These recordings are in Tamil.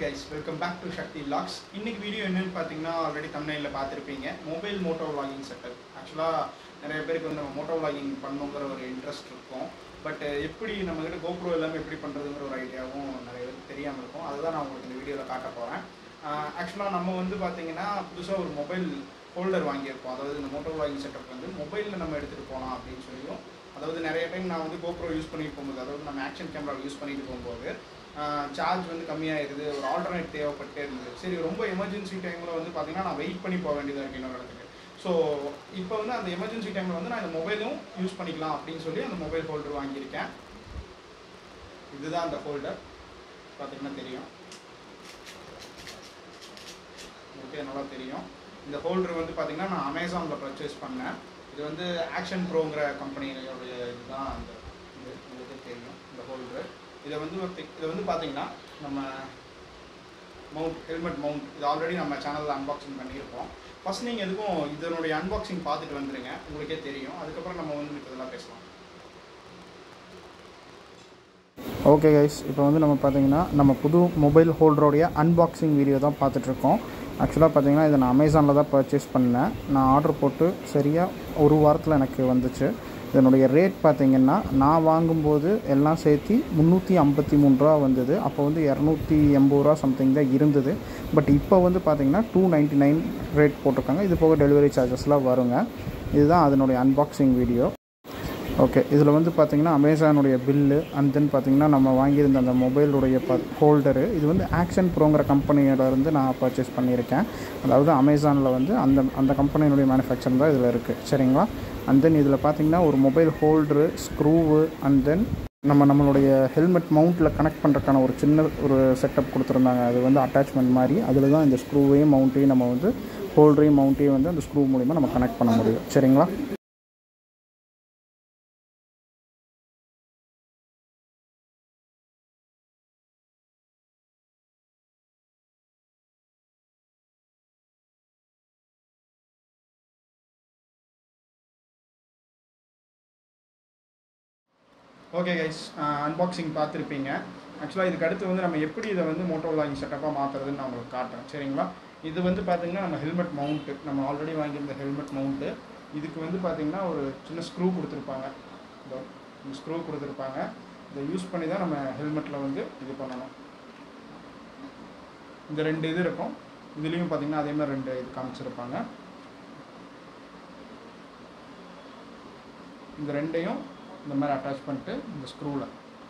Guys welcome back to Shakti logs இன்னைக்கு வீடியோ என்னன்னு பார்த்தீங்கன்னா ஆல்ரெடி தமிழ்நில பார்த்துருப்பீங்க மொபைல் மோட்டோ vlogging செட்டப் ஆக்சுவலாக நிறைய பேருக்கு வந்து நம்ம மோட்டோ vlogging பண்ணணுங்கிற ஒரு இன்ட்ரெஸ்ட் இருக்கும் பட் எப்படி நம்மகிட்ட கோப்ரோ எல்லாமே எப்படி பண்ணுறதுங்கிற ஒரு ஐடியாவும் நிறைய பேருக்கு தெரியாமல் இருக்கும் அதுதான் நான் உங்களுக்கு இந்த வீடியோவில் காட்ட போகிறேன் ஆக்சுவலாக நம்ம வந்து பார்த்தீங்கன்னா புதுசாக ஒரு மொபைல் ஹோல்டர் வாங்கியிருக்கோம் அதாவது இந்த மோட்டோ vlogging செட்டப் வந்து மொபைலில் நம்ம எடுத்துகிட்டு போகலாம் அப்படின்னு சொல்லியும் அதாவது நிறைய டைம் நான் வந்து கோப்ரோ யூஸ் பண்ணிட்டு போகும்போது அதாவது நம்ம ஆக்ஷன் கேமரா யூஸ் பண்ணிட்டு போகும்போது சார்ஜ் வந்து கம்மியாயிருது ஒரு ஆல்டர்னேட் தேவைப்பட்டே இருந்தது சரி ரொம்ப எமர்ஜென்சி டைமில் வந்து பார்த்தீங்கன்னா நான் வெயிட் பண்ணி போக வேண்டியதாக இருக்கு இன்னொரு இடத்துக்கு ஸோ இப்போ வந்து அந்த எமர்ஜென்சி டைமில் வந்து நான் இந்த மொபைலும் யூஸ் பண்ணிக்கலாம் அப்படின்னு சொல்லி அந்த மொபைல் ஹோல்டர் வாங்கியிருக்கேன் இதுதான் அந்த ஹோல்டர் பார்த்தீங்கன்னா தெரியும் ஓகே நல்லா தெரியும் இந்த ஹோல்டர் வந்து பார்த்தீங்கன்னா நான் அமேசானில் பர்ச்சேஸ் பண்ணேன் இது வந்து ஆக்ஷன் ப்ரோங்கிற கம்பெனியோடைய இதுதான் அந்த இது உங்களுக்கு தெரியும் இந்த ஹோல்டர் இதை வந்து ஒரு- இதை வந்து பார்த்தீங்கன்னா நம்ம மவுண்ட் ஹெல்மெட் மவுண்ட் இது ஆல்ரெடி நம்ம சேனலில் அன்பாக்சிங் பண்ணியிருக்கோம் ஃபர்ஸ்ட் நீங்கள் எதுக்கும் இதனுடைய அன்பாக்சிங் பார்த்துட்டு வந்துருங்க உங்களுக்கே தெரியும் அதுக்கப்புறம் நம்ம வந்து இதெல்லாம் பேசலாம் ஓகே கைஸ் இப்போ வந்து நம்ம பார்த்தீங்கன்னா நம்ம புது மொபைல் ஹோல்டருடைய அன்பாக்சிங் வீடியோ தான் பார்த்துட்ருக்கோம் ஆக்சுவலாக பார்த்தீங்கன்னா இதை நான் அமேசானில் தான் பர்ச்சேஸ் பண்ணேன் நான் ஆர்டர் போட்டு சரியாக ஒரு வாரத்தில் எனக்கு வந்துச்சு இதனுடைய ரேட் பார்த்தீங்கன்னா நான் வாங்கும்போது எல்லாம் சேர்த்து முந்நூற்றி ஐம்பத்தி மூணு ரூபா வந்தது அப்போ வந்து இரநூத்தி எண்பது ரூபா சம்திங் தான் இருந்தது பட் இப்போ வந்து பார்த்தீங்கன்னா டூ நைன்ட்டி நைன் ரேட் போட்டிருக்காங்க இது போக டெலிவரி சார்ஜஸ்லாம் வருங்க இதுதான் அதனுடைய அன்பாக்சிங் வீடியோ ஓகே இதில் வந்து பார்த்தீங்கன்னா அமேசானுடைய பில்லு அண்ட் தென் பார்த்தீங்கன்னா நம்ம வாங்கியிருந்த அந்த மொபைலுடைய ப ஹோல்டரு இது வந்து ஆக்ஷன் ப்ரோங்கிற கம்பெனியோட இருந்து நான் பர்ச்சேஸ் பண்ணியிருக்கேன் அதாவது அமேசானில் வந்து அந்த அந்த கம்பெனியினுடைய மேனுஃபேக்சர் தான் இதில் இருக்குது சரிங்களா அண்ட் தென் இதில் பார்த்தீங்கன்னா ஒரு mobile holder screw and then நம்ம நம்மளுடைய ஹெல்மெட் மவுண்ட்டில் கனெக்ட் பண்ணுறதுக்கான ஒரு சின்ன ஒரு செட்டப் கொடுத்துருந்தாங்க அது வந்து அட்டாச்மெண்ட் மாதிரி அதில் தான் இந்த ஸ்க்ரூவையும் மவுண்ட்டையும் நம்ம வந்து ஹோல்டரையும் மவுண்ட்டையும் வந்து அந்த ஸ்க்ரூ மூலிமா நம்ம கனெக்ட் பண்ண முடியும் சரிங்களா ஓகே கைஸ் அன்பாக்சிங் பார்த்துருப்பீங்க ஆக்சுவலாக இதுக்கு அடுத்து வந்து நம்ம எப்படி இதை வந்து மோட்டோ விளாகிங் செட்டப்பாக மாற்றுறதுன்னு நான் உங்களுக்கு காட்டுறேன் சரிங்களா இது வந்து பார்த்தீங்கன்னா நம்ம ஹெல்மெட் மவுண்ட்டு நம்ம ஆல்ரெடி வாங்கியிருந்த ஹெல்மெட் மவுண்ட்டு இதுக்கு வந்து பார்த்தீங்கன்னா ஒரு சின்ன ஸ்க்ரூ கொடுத்துருப்பாங்க இதோ இந்த ஸ்க்ரூ கொடுத்துருப்பாங்க இதை யூஸ் பண்ணி தான் நம்ம ஹெல்மெட்டில் வந்து இது பண்ணணும் இந்த ரெண்டு இது இருக்கும் இதுலேயும் பார்த்தீங்கன்னா அதே மாதிரி ரெண்டு இது காமிச்சிருப்பாங்க இந்த ரெண்டையும் இந்த மாதிரி அட்டாச் பண்ணிட்டு இந்த ஸ்க்ரூவில்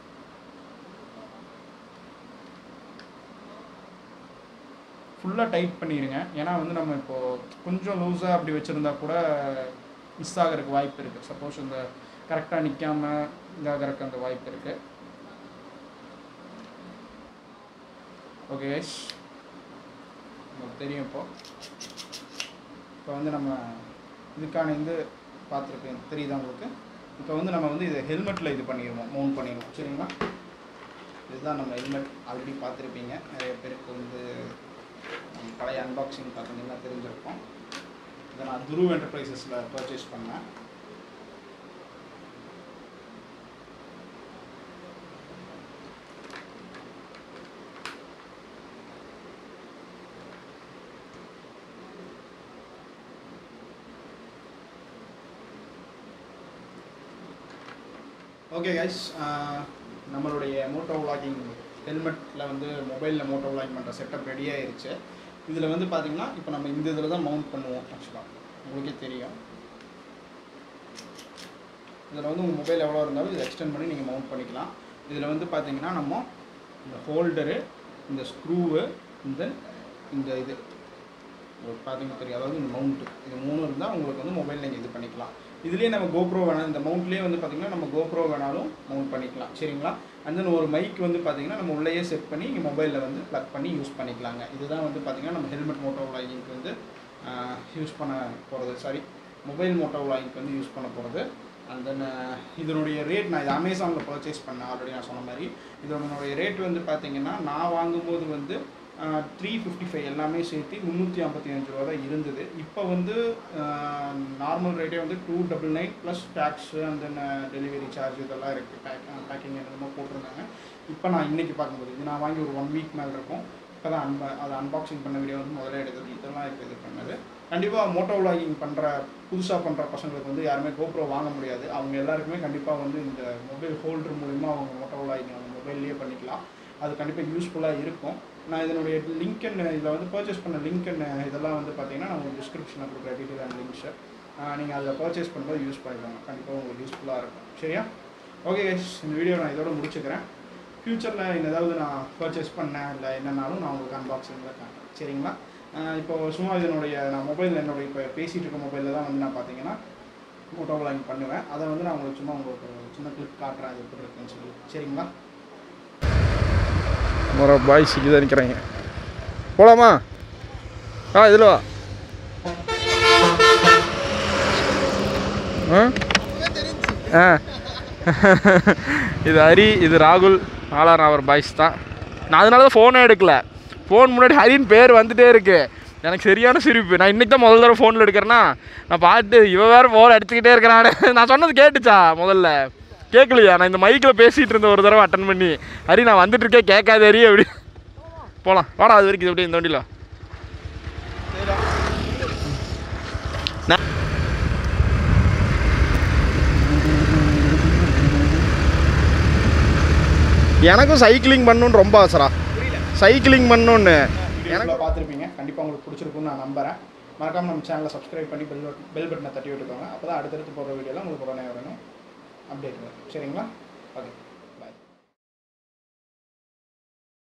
ஃபுல்லாக டைட் பண்ணிடுங்க ஏன்னா வந்து நம்ம இப்போது கொஞ்சம் லூஸாக அப்படி வச்சுருந்தா கூட மிஸ் ஆகிறதுக்கு வாய்ப்பு இருக்குது சப்போஸ் இந்த கரெக்டாக நிற்காம இதாகிறதுக்கு அந்த வாய்ப்பு இருக்குது ஓகே கைஸ் உங்களுக்கு தெரியும் இப்போ இப்போ வந்து நம்ம இதுக்கான இது பார்த்துருப்பேன் தெரியுதா உங்களுக்கு இப்போ வந்து நம்ம வந்து இதை ஹெல்மெட்டில் இது பண்ணிடுவோம் மவுண்ட் பண்ணிடுவோம் சரிங்களா இதுதான் நம்ம ஹெல்மெட் ஆல்ரெடி பார்த்துருப்பீங்க நிறைய பேருக்கு வந்து நம்ம பழைய அன்பாக்சிங் பார்த்தீங்கன்னா தெரிஞ்சிருக்கும் இதை நான் துருவ் என்டர்பிரைசஸில் பர்ச்சேஸ் பண்ணேன் ஓகே கைஸ் நம்மளுடைய மோட்டோ vlogging ஹெல்மெட்டில் வந்து மொபைலில் மோட்டோ vlogging பண்ணுற செட்டப் ரெடி ஆயிருச்சு இதில் வந்து பார்த்தீங்கன்னா இப்போ நம்ம இந்த இதில் தான் மவுண்ட் பண்ணுவோம் ஆக்சுவலாக உங்களுக்கே தெரியும் இதில் வந்து உங்கள் மொபைல் எவ்வளோ இருந்தாலும் இதை எக்ஸ்டெண்ட் பண்ணி நீங்கள் மவுண்ட் பண்ணிக்கலாம் இதில் வந்து பார்த்தீங்கன்னா நம்ம இந்த ஹோல்டரு இந்த ஸ்க்ரூவு தென் இந்த இது உங்களுக்கு பார்த்தீங்கன்னா தெரியும் அதாவது இந்த மவுண்ட்டு இது மூணு இருந்தால் உங்களுக்கு வந்து மொபைல் நீங்கள் இது பண்ணிக்கலாம் இதுலேயே நம்ம கோப்ரோ வேணாம் இந்த மவுண்ட்லேயே வந்து பார்த்தீங்கன்னா நம்ம கோப்ரோ வேணாலும் மவுண்ட் பண்ணிக்கலாம் சரிங்களா அண்ட் தென் ஒரு மைக் வந்து பார்த்தீங்கன்னா நம்ம உள்ளேயே செட் பண்ணி இங்கே மொபைலில் வந்து ப்ளக் பண்ணி யூஸ் பண்ணிக்கலாங்க இதுதான் வந்து பார்த்தீங்கன்னா நம்ம ஹெல்மெட் மோட்டோ விளாகிங்க்கு வந்து யூஸ் பண்ண போகிறது சாரி மொபைல் மோட்டோ விளாகிங்க்கு வந்து யூஸ் பண்ண போகிறது அண்ட் தென் இதனுடைய ரேட் நான் இது அமேசானில் பர்ச்சேஸ் பண்ணேன் ஆல்ரெடி நான் சொன்ன மாதிரி இதனுடைய ரேட் வந்து பார்த்தீங்கன்னா நான் வாங்கும்போது வந்து த்ரீ ஃபிஃப்டி ஃபைவ் எல்லாமே சேர்த்து முந்நூற்றி ஐம்பத்தி அஞ்சு ரூபா தான் இருந்தது இப்போ வந்து நார்மல் ரேட்டே வந்து two double nine plus tax and then delivery charge இதெல்லாம் இருக்குது பேக் பேக்கிங் என்னமோ போட்டிருந்தாங்க இப்போ நான் இன்றைக்கி பார்க்கும்போது இது நான் வாங்கி ஒரு ஒன் வீக் மேலே இருக்கும் இப்போ தான் அன்ப அதை அன்பாக்சிங் பண்ண வீடியோ வந்து முதல்ல எடுத்தது இதெல்லாம் இப்போ இது பண்ணது கண்டிப்பாக மோட்டோ விளாகிங் பண்ணுற புதுசாக பண்ணுற பசங்களுக்கு வந்து யாருமே கோப்ரோ வாங்க முடியாது அவங்க எல்லாருக்குமே கண்டிப்பாக வந்து இந்த மொபைல் ஹோல்டர் மூலிமா அவங்க மோட்டோ விளாகிங் அவங்க மொபைல்லையே பண்ணிக்கலாம் அது கண்டிப்பாக யூஸ்ஃபுல்லாக இருக்கும் நான் இதனுடைய லிங்க் இதில் வந்து பர்ச்சேஸ் பண்ண லிங்க் இதெல்லாம் வந்து பார்த்தீங்கன்னா நான் உங்களுக்கு டிஸ்கிரிப்ஷனில் கொடுக்குற டீட்டெயில் அண்ட் லிங்க்ஸை நீங்கள் அதில் பர்ச்சேஸ் பண்ணும்போது யூஸ் பண்ணிக்கலாம் கண்டிப்பாக உங்களுக்கு யூஸ்ஃபுல்லாக இருக்கும் சரியா ஓகே கைஸ் இந்த வீடியோ நான் இதோட முடிச்சுக்கிறேன் ஃப்யூச்சரில் இந்த ஏதாவது நான் பர்ச்சேஸ் பண்ணேன் இல்லை என்னன்னாலும் நான் உங்களுக்கு அன்பாக்சிங்கில் காட்டுறேன் சரிங்களா ஆஹ் இப்போ சும்மா இதனுடைய நான் மொபைலில் என்னுடைய இப்போ பேசிகிட்டு இருக்க மொபைலில் தான் வந்து நான் பார்த்தீங்கன்னா மோட்டோ விளாகிங் பண்ணுவேன் அதை வந்து நான் உங்களுக்கு சும்மா உங்களுக்கு ஒரு சின்ன கிளிப் காட்டுறேன் அது எப்படி இருக்குன்னு சொல்லி சரிங்களா மொர பாய்ஸ் இங்கே தான் நிற்கிறாங்க போலாமா ஆ இதில் வா ஆ? ஆ இது ஹரி இது ராகுல் நாலார் அவர் பாய்ஸ் தான் நான் அதனால தான் ஃபோனே எடுக்கல ஃபோன் முன்னாடி ஹரின்னு பேர் வந்துட்டே இருக்கு எனக்கு சரியான சிரிப்பு நான் இன்றைக்கி தான் முதல் தடவை ஃபோனில் எடுக்கிறேன்னா நான் பார்த்து இவன் வேறு ஃபோன் அடிச்சுக்கிட்டே இருக்கிறானே நான் சொன்னது கேட்டுச்சா முதல்ல கேட்கலையா நான் இந்த மைக்கில் பேசிகிட்டு இருந்த ஒரு தடவை அட்டன் பண்ணி ஹரி நான் வந்துட்டு இருக்கேன் கேட்காத ஹரி அப்படி போகலாம் வாடா அது வரைக்கும் இது அப்படியே இந்த வண்டியில் எனக்கும் சைக்கிளிங் பண்ணணுன்னு ரொம்ப ஆசைடா சைக்கிளிங் பண்ணணுன்னு எனக்கு பார்த்துருப்பீங்க கண்டிப்பாக உங்களுக்கு பிடிச்சிருக்குன்னு நான் நம்புறேன் மறக்காம நம்ம சேனலை சப்ஸ்கிரைப் பண்ணி பெல் பெல் பட்டனை தட்டி விட்டுக்கோங்க அப்போ தான் அடுத்தடுத்து போடுற வீடியோலாம் உங்களுக்கு உடனே வரணும் அப்டேட் வரும் சரிங்களா ஓகே